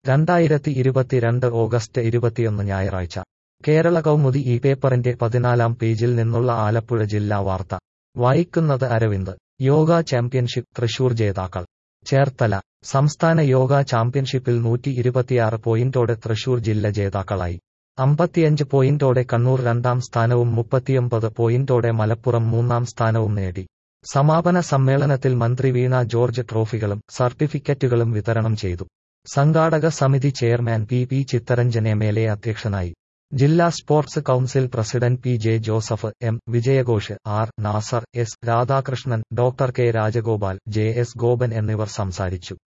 രണ്ടായിരത്തി ഇരുപത്തിരണ്ട് ഓഗസ്റ്റ് ഇരുപത്തിയൊന്ന് ഞായറാഴ്ച കേരള കൗമുദി ഈ പേപ്പറിന്റെ പതിനാലാം പേജിൽ നിന്നുള്ള ആലപ്പുഴ ജില്ലാ വാർത്ത വായിക്കുന്നത് അരവിന്ദ് യോഗ ചാമ്പ്യൻഷിപ്പ് തൃശൂർ ജേതാക്കൾ ചേർത്തല സംസ്ഥാന യോഗ ചാമ്പ്യൻഷിപ്പിൽ നൂറ്റി ഇരുപത്തിയാറ് പോയിന്റോടെ തൃശൂർ ജില്ല ജേതാക്കളായി അമ്പത്തിയഞ്ച് പോയിന്റോടെ കണ്ണൂർ രണ്ടാം സ്ഥാനവും മുപ്പത്തിയൊമ്പത് പോയിന്റോടെ മലപ്പുറം മൂന്നാം സ്ഥാനവും നേടി സമാപന സമ്മേളനത്തിൽ മന്ത്രി വീണ ജോർജ് ട്രോഫികളും സർട്ടിഫിക്കറ്റുകളും വിതരണം ചെയ്തു സംഘാടക സമിതി chairman P P Chitharanjan M L A അധ്യക്ഷനായി ജില്ലാ sports council president P J Joseph M വിജയഘോഷ് R Nasar S Radhakrishnan doctor K Rajagopal J S Gopan എന്നിവർ സംസാരിച്ചു